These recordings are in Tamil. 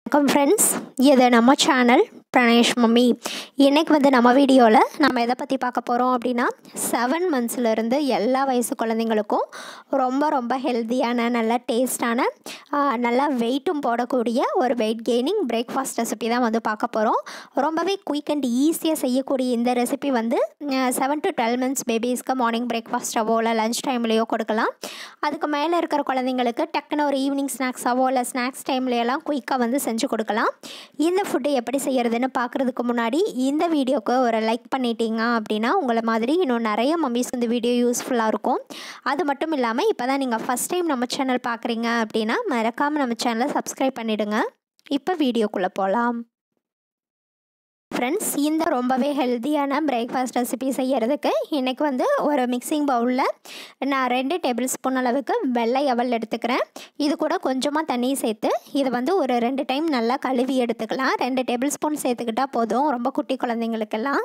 வணக்கம் ஃப்ரெண்ட்ஸ் இது நம்ம சேனல் பிரணேஷ் மம்மி இன்றைக்கி வந்து நம்ம வீடியோவில் நம்ம எதை பற்றி பார்க்க போகிறோம் அப்படின்னா செவன் மந்த்ஸ்லேருந்து எல்லா வயசு குழந்தைங்களுக்கும் ரொம்ப ரொம்ப ஹெல்த்தியான நல்ல டேஸ்டான நல்லா வெயிட்டும் போடக்கூடிய ஒரு வெயிட் கெய்னிங் பிரேக்ஃபாஸ்ட் ரெசிபி தான் வந்து பார்க்க போகிறோம் ரொம்பவே குயிக் அண்ட் ஈஸியாக செய்யக்கூடிய இந்த ரெசிபி வந்து செவன் டு டுவெல் மந்த்ஸ் பேபிஸ்க்கு மார்னிங் பிரேக்ஃபாஸ்ட்டாவோ இல்லை லஞ்ச் டைம்லேயோ கொடுக்கலாம் அதுக்கு மேலே இருக்கிற குழந்தைங்களுக்கு டக்குன்னு ஒரு ஈவினிங் ஸ்நாக்ஸாவோ இல்லை ஸ்நாக்ஸ் டைம்லையெல்லாம் குயிக்காக வந்து செஞ்சு கொடுக்கலாம் இந்த ஃபுட்டு எப்படி செய்கிறதுன்னு பார்க்குறதுக்கு முன்னாடி இந்த வீடியோக்கு ஒரு லைக் பண்ணிட்டீங்க அப்படின்னா உங்களை மாதிரி இன்னும் நிறைய மம்மிஸ் இந்த வீடியோ யூஸ்ஃபுல்லாக இருக்கும் அது மட்டும் இல்லாமல் இப்போ தான் நீங்கள் ஃபஸ்ட் டைம் நம்ம சேனல் பார்க்குறீங்க அப்படின்னா மறக்காமல் நம்ம சேனலை சப்ஸ்கிரைப் பண்ணிவிடுங்க இப்போ வீடியோக்குள்ளே போகலாம் ஃப்ரெண்ட்ஸ் இந்த ரொம்பவே ஹெல்த்தியான பிரேக்ஃபாஸ்ட் ரெசிபி செய்கிறதுக்கு இன்றைக்கி வந்து ஒரு மிக்சிங் பவுலில் நான் ரெண்டு டேபிள் ஸ்பூன் அளவுக்கு வெள்ளை அவல் எடுத்துக்கிறேன் இது கூட கொஞ்சமாக தண்ணி சேர்த்து இதை வந்து ஒரு ரெண்டு டைம் நல்லா கழுவி எடுத்துக்கலாம் ரெண்டு டேபிள் ஸ்பூன் சேர்த்துக்கிட்டால் போதும் ரொம்ப குட்டி குழந்தைங்களுக்கெல்லாம்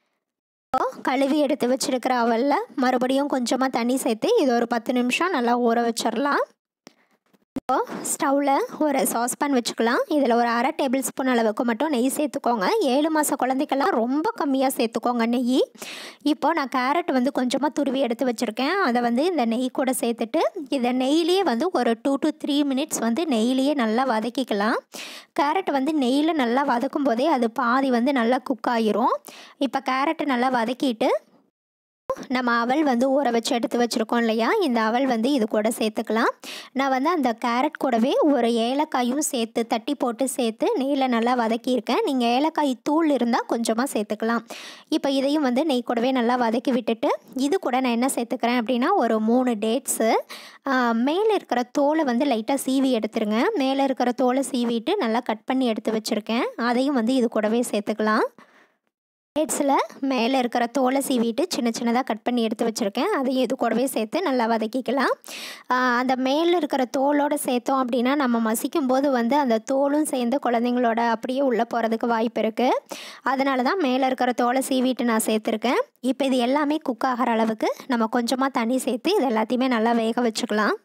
கழுவி எடுத்து வச்சுருக்கிற அவலில் மறுபடியும் கொஞ்சமாக தண்ணி சேர்த்து இது ஒரு பத்து நிமிஷம் நல்லா ஊற வச்சிடலாம் இப்போ ஸ்டவ்வில் ஒரு சாஸ்பேன் வச்சுக்கலாம் இதில் ஒரு அரை டேபிள் ஸ்பூன் அளவுக்கு மட்டும் நெய் சேர்த்துக்கோங்க ஏழு மாத குழந்தைக்கெல்லாம் ரொம்ப கம்மியாக சேர்த்துக்கோங்க நெய் இப்போ நான் கேரட் வந்து கொஞ்சமாக துருவி எடுத்து வச்சுருக்கேன் அதை வந்து இந்த நெய் கூட சேர்த்துட்டு இதை நெய்லேயே வந்து ஒரு டூ டு த்ரீ மினிட்ஸ் வந்து நெய்லேயே நல்லா வதக்கிக்கலாம் கேரட் வந்து நெய்யில் நல்லா வதக்கும் போதே அது பாதி வந்து நல்லா குக் ஆகிரும் இப்போ கேரட்டை நல்லா வதக்கிட்டு நம்ம அவல் வந்து ஊற வச்சு எடுத்து வச்சுருக்கோம் இல்லையா இந்த அவல் வந்து இது கூட சேர்த்துக்கலாம் நான் வந்து அந்த கேரட் கூடவே ஒரு ஏலக்காயும் சேர்த்து தட்டி போட்டு சேர்த்து நெய்யில் நல்லா வதக்கியிருக்கேன் நீங்கள் ஏலக்காய் தூள் இருந்தால் கொஞ்சமாக சேர்த்துக்கலாம் இப்போ இதையும் வந்து நெய் கூடவே நல்லா வதக்கி விட்டுட்டு இது கூட நான் என்ன சேர்த்துக்கிறேன் அப்படின்னா ஒரு மூணு டேட்ஸு மேலே இருக்கிற தோலை வந்து லைட்டாக சீவி எடுத்துருங்க மேலே இருக்கிற தோலை சீவிட்டு நல்லா கட் பண்ணி எடுத்து வச்சுருக்கேன் அதையும் வந்து இது கூடவே சேர்த்துக்கலாம் டேட்ஸில் மேலே இருக்கிற தோலை சீவிட்டு சின்ன சின்னதாக கட் பண்ணி எடுத்து வச்சுருக்கேன் அதையும் இது கூடவே சேர்த்து நல்லா வதக்கிக்கலாம் அந்த மேலே இருக்கிற தோலோடு சேர்த்தோம் அப்படின்னா நம்ம மசிக்கும் போது வந்து அந்த தோலும் சேர்ந்து குழந்தைங்களோட அப்படியே உள்ளே போகிறதுக்கு வாய்ப்பு இருக்குது அதனால தான் மேலே இருக்கிற தோலை சீவிட்டு நான் சேர்த்துருக்கேன் இப்போ இது எல்லாமே குக் ஆகிற அளவுக்கு நம்ம கொஞ்சமாக தண்ணி சேர்த்து இது எல்லாத்தையுமே நல்லா வேக வச்சுக்கலாம்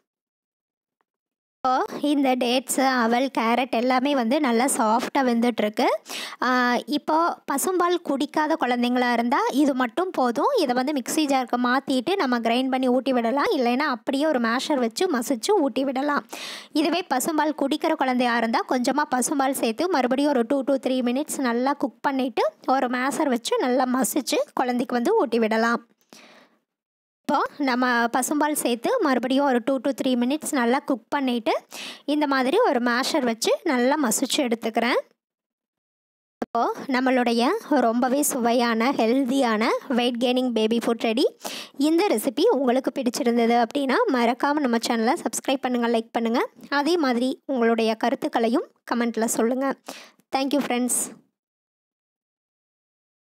இப்போது இந்த டேட்ஸு அவல் கேரட் எல்லாமே வந்து நல்லா சாஃப்டாக வெந்துட்டுருக்கு இப்போது பசும்பால் குடிக்காத குழந்தைங்களா இருந்தால் இது மட்டும் போதும் இதை வந்து மிக்ஸி ஜாருக்கு மாற்றிட்டு நம்ம கிரைண்ட் பண்ணி ஊட்டி விடலாம் இல்லைன்னா அப்படியே ஒரு மேஷர் வச்சு மசிச்சு ஊட்டி விடலாம் இதுவே பசும்பால் குடிக்கிற குழந்தையா இருந்தால் கொஞ்சமாக பசும்பால் சேர்த்து மறுபடியும் ஒரு டூ டூ த்ரீ மினிட்ஸ் நல்லா குக் பண்ணிவிட்டு ஒரு மேஷர் வச்சு நல்லா மசிச்சு குழந்தைக்கு வந்து ஊட்டி விடலாம் இப்போது நம்ம பசும்பால் சேர்த்து மறுபடியும் ஒரு டூ டு த்ரீ மினிட்ஸ் நல்லா குக் பண்ணிவிட்டு இந்த மாதிரி ஒரு மேஷர் வச்சு நல்லா மசிச்சு எடுத்துக்கிறேன் இப்போது நம்மளுடைய ரொம்பவே சுவையான ஹெல்த்தியான weight gaining baby food ready இந்த ரெசிபி உங்களுக்கு பிடிச்சிருந்தது அப்படின்னா மறக்காமல் நம்ம சேனலை சப்ஸ்கிரைப் பண்ணுங்கள் லைக் பண்ணுங்கள் அதே மாதிரி உங்களுடைய கருத்துக்களையும் கமெண்ட்டில் சொல்லுங்கள் தேங்க்யூ ஃப்ரெண்ட்ஸ்